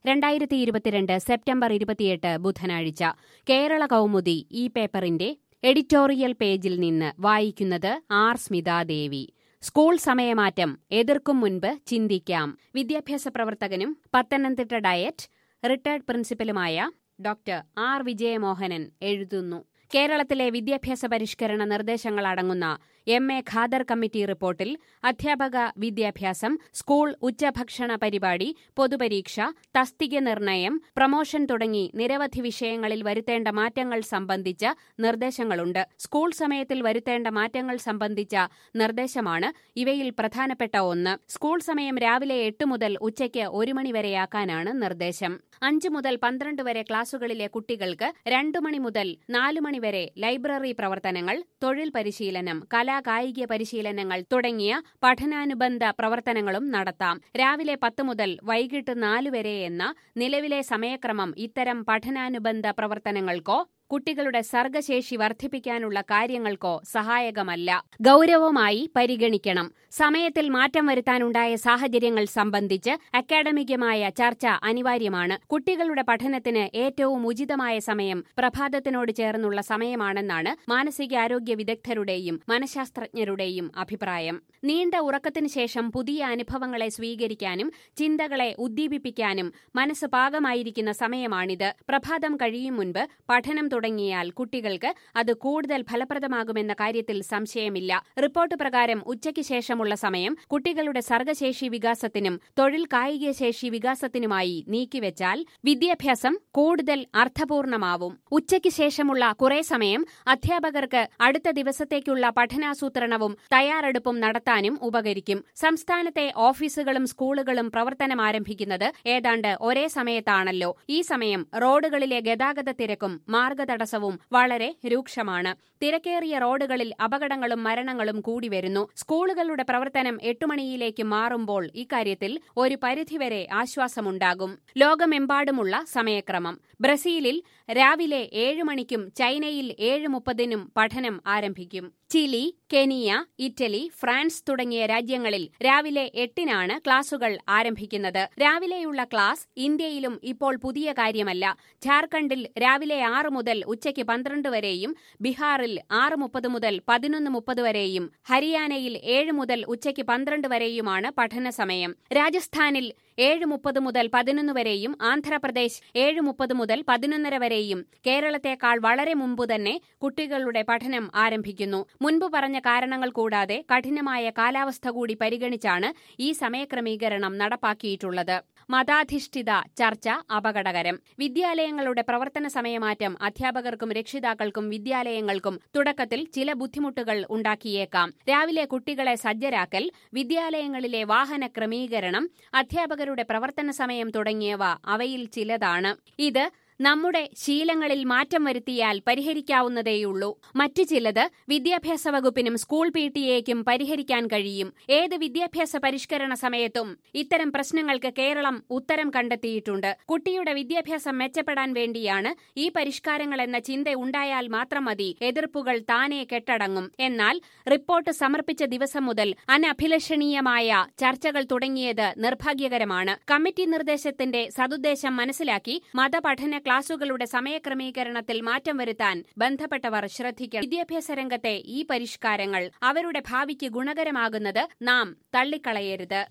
രണ്ടായിരത്തി ഇരുപത്തിരണ്ട് സെപ്റ്റംബർ ഇരുപത്തിയെട്ട് ബുധനാഴ്ച കേരള കൗമുദി ഈ പേപ്പറിന്റെ എഡിറ്റോറിയൽ പേജിൽ നിന്ന് വായിക്കുന്നത് ആർ സ്മിതാദേവി സ്കൂൾ സമയമാറ്റം എതിർക്കും മുൻപ് ചിന്തിക്കാം വിദ്യാഭ്യാസ പ്രവർത്തകനും പത്തനംതിട്ട ഡയറ്റ് റിട്ടയർഡ് പ്രിൻസിപ്പലുമായ ഡോക്ടർ ആർ വിജയമോഹനൻ എഴുതുന്നു കേരളത്തിലെ വിദ്യാഭ്യാസ പരിഷ്കരണ നിർദ്ദേശങ്ങൾ അടങ്ങുന്ന എം എ ഖാദർ കമ്മിറ്റി റിപ്പോർട്ടിൽ അധ്യാപക വിദ്യാഭ്യാസം സ്കൂൾ ഉച്ചഭക്ഷണ പരിപാടി പൊതുപരീക്ഷ തസ്തിക നിർണയം പ്രമോഷൻ തുടങ്ങി നിരവധി വിഷയങ്ങളിൽ വരുത്തേണ്ട മാറ്റങ്ങൾ സംബന്ധിച്ച നിർദ്ദേശങ്ങളുണ്ട് സ്കൂൾ സമയത്തിൽ വരുത്തേണ്ട മാറ്റങ്ങൾ സംബന്ധിച്ച നിർദ്ദേശമാണ് ഇവയിൽ പ്രധാനപ്പെട്ട ഒന്ന് സ്കൂൾ സമയം രാവിലെ എട്ട് മുതൽ ഉച്ചയ്ക്ക് ഒരു മണിവരെയാക്കാനാണ് നിർദ്ദേശം അഞ്ചു മുതൽ പന്ത്രണ്ട് വരെ ക്ലാസുകളിലെ കുട്ടികൾക്ക് രണ്ടു മണി മുതൽ നാലു മണി വരെ ലൈബ്രറി പ്രവർത്തനങ്ങൾ തൊഴിൽ പരിശീലനം കലാ കായിക പരിശീലനങ്ങൾ തുടങ്ങിയ പഠനാനുബന്ധ പ്രവർത്തനങ്ങളും നടത്താം രാവിലെ പത്ത് മുതൽ വൈകിട്ട് നാലു വരെ എന്ന നിലവിലെ സമയക്രമം ഇത്തരം പഠനാനുബന്ധ പ്രവർത്തനങ്ങൾക്കോ കുട്ടികളുടെ സർഗശേഷി വർദ്ധിപ്പിക്കാനുള്ള കാര്യങ്ങൾക്കോ സഹായകമല്ല ഗൌരവമായി പരിഗണിക്കണം സമയത്തിൽ മാറ്റം വരുത്താനുണ്ടായ സാഹചര്യങ്ങൾ സംബന്ധിച്ച് അക്കാഡമികമായ ചർച്ച അനിവാര്യമാണ് കുട്ടികളുടെ പഠനത്തിന് ഏറ്റവും ഉചിതമായ സമയം പ്രഭാതത്തിനോട് ചേർന്നുള്ള സമയമാണെന്നാണ് മാനസികാരോഗ്യ വിദഗ്ധരുടെയും മനഃശാസ്ത്രജ്ഞരുടെയും അഭിപ്രായം നീണ്ട ഉറക്കത്തിനു ശേഷം പുതിയ അനുഭവങ്ങളെ സ്വീകരിക്കാനും ചിന്തകളെ ഉദ്ദീപിപ്പിക്കാനും മനസ്സ് പാകമായിരിക്കുന്ന സമയമാണിത് പ്രഭാതം കഴിയും മുൻപ് പഠനം തുടങ്ങിയാൽ കുട്ടികൾക്ക് അത് കൂടുതൽ ഫലപ്രദമാകുമെന്ന കാര്യത്തിൽ സംശയമില്ല റിപ്പോർട്ട് പ്രകാരം ഉച്ചയ്ക്ക് ശേഷമുള്ള സമയം കുട്ടികളുടെ സർഗശേഷി വികാസത്തിനും തൊഴിൽ കായിക ശേഷി വികാസത്തിനുമായി നീക്കിവെച്ചാൽ വിദ്യാഭ്യാസം കൂടുതൽ അർത്ഥപൂർണമാവും ഉച്ചയ്ക്ക് ശേഷമുള്ള കുറെ സമയം അധ്യാപകർക്ക് അടുത്ത ദിവസത്തേക്കുള്ള പഠനാസൂത്രണവും തയ്യാറെടുപ്പും നടത്താനും ഉപകരിക്കും സംസ്ഥാനത്തെ ഓഫീസുകളും സ്കൂളുകളും പ്രവർത്തനം ആരംഭിക്കുന്നത് ഏതാണ്ട് ഒരേ സമയത്താണല്ലോ ഈ സമയം റോഡുകളിലെ ഗതാഗത തിരക്കും മാർഗതടസ്സവും വളരെ രൂക്ഷമാണ് തിരക്കേറിയ റോഡുകളിൽ അപകടങ്ങളും മരണങ്ങളും കൂടി വരുന്നു സ്കൂളുകളുടെ പ്രവർത്തനം എട്ടുമണിയിലേക്ക് മാറുമ്പോൾ ഇക്കാര്യത്തിൽ ഒരു പരിധിവരെ ആശ്വാസമുണ്ടാകും ലോകമെമ്പാടുമുള്ള സമയക്രമം ബ്രസീലിൽ രാവിലെ ഏഴ് മണിക്കും ചൈനയിൽ ഏഴ് മുപ്പതിനും പഠനം ആരംഭിക്കും ചിലി കെനിയ ഇറ്റലി ഫ്രാൻസ് തുടങ്ങിയ രാജ്യങ്ങളിൽ രാവിലെ എട്ടിനാണ് ക്ലാസുകൾ ആരംഭിക്കുന്നത് രാവിലെയുള്ള ക്ലാസ് ഇന്ത്യയിലും ഇപ്പോൾ പുതിയ കാര്യമല്ല ഝാർഖണ്ഡിൽ രാവിലെ ആറ് മുതൽ ഉച്ചയ്ക്ക് പന്ത്രണ്ട് വരെയും ബീഹാറിൽ ആറ് മുപ്പത് മുതൽ പതിനൊന്ന് മുപ്പത് വരെയും ഹരിയാനയിൽ ഏഴ് മുതൽ ഉച്ചയ്ക്ക് പന്ത്രണ്ട് വരെയുമാണ് പഠന സമയം രാജസ്ഥാനിൽ ഏഴ് മുപ്പത് മുതൽ പതിനൊന്ന് വരെയും ആന്ധ്രാപ്രദേശ് ഏഴ് മുപ്പത് മുതൽ പതിനൊന്നര വരെയും കേരളത്തെക്കാൾ വളരെ മുമ്പ് തന്നെ കുട്ടികളുടെ പഠനം ആരംഭിക്കുന്നു മുൻപ് പറഞ്ഞ കാരണങ്ങൾ കൂടാതെ കഠിനമായ കാലാവസ്ഥ കൂടി പരിഗണിച്ചാണ് ഈ സമയക്രമീകരണം നടപ്പാക്കിയിട്ടുള്ളത് മതാധിഷ്ഠിത ചർച്ച അപകടകരം വിദ്യാലയങ്ങളുടെ പ്രവർത്തന സമയമാറ്റം അധ്യാപകർക്കും രക്ഷിതാക്കൾക്കും വിദ്യാലയങ്ങൾക്കും തുടക്കത്തിൽ ചില ബുദ്ധിമുട്ടുകൾ ഉണ്ടാക്കിയേക്കാം രാവിലെ കുട്ടികളെ സജ്ജരാക്കൽ വിദ്യാലയങ്ങളിലെ വാഹന ക്രമീകരണം അധ്യാപകരുടെ പ്രവർത്തന സമയം തുടങ്ങിയവ അവയിൽ ചിലതാണ് ഇത് നമ്മുടെ ശീലങ്ങളിൽ മാറ്റം വരുത്തിയാൽ പരിഹരിക്കാവുന്നതേയുള്ളൂ മറ്റു ചിലത് വിദ്യാഭ്യാസ വകുപ്പിനും സ്കൂൾ പി ടി എക്കും പരിഹരിക്കാൻ കഴിയും ഏത് വിദ്യാഭ്യാസ പരിഷ്കരണ സമയത്തും ഇത്തരം പ്രശ്നങ്ങൾക്ക് കേരളം ഉത്തരം കണ്ടെത്തിയിട്ടുണ്ട് കുട്ടിയുടെ വിദ്യാഭ്യാസം മെച്ചപ്പെടാൻ വേണ്ടിയാണ് ഈ പരിഷ്കാരങ്ങൾ എന്ന ചിന്ത ഉണ്ടായാൽ മാത്രം മതി എതിർപ്പുകൾ താനെ കെട്ടടങ്ങും എന്നാൽ റിപ്പോർട്ട് സമർപ്പിച്ച ദിവസം മുതൽ അനഭിലഷണീയമായ ചർച്ചകൾ തുടങ്ങിയത് നിർഭാഗ്യകരമാണ് കമ്മിറ്റി നിർദ്ദേശത്തിന്റെ സതുദ്ദേശം മനസ്സിലാക്കി മതപഠന ക്ലാസുകളുടെ സമയക്രമീകരണത്തിൽ മാറ്റം വരുത്താൻ ബന്ധപ്പെട്ടവർ ശ്രദ്ധിക്കണം വിദ്യാഭ്യാസ രംഗത്തെ ഈ പരിഷ്കാരങ്ങൾ അവരുടെ ഭാവിക്ക് ഗുണകരമാകുന്നത് നാം തള്ളിക്കളയരുത്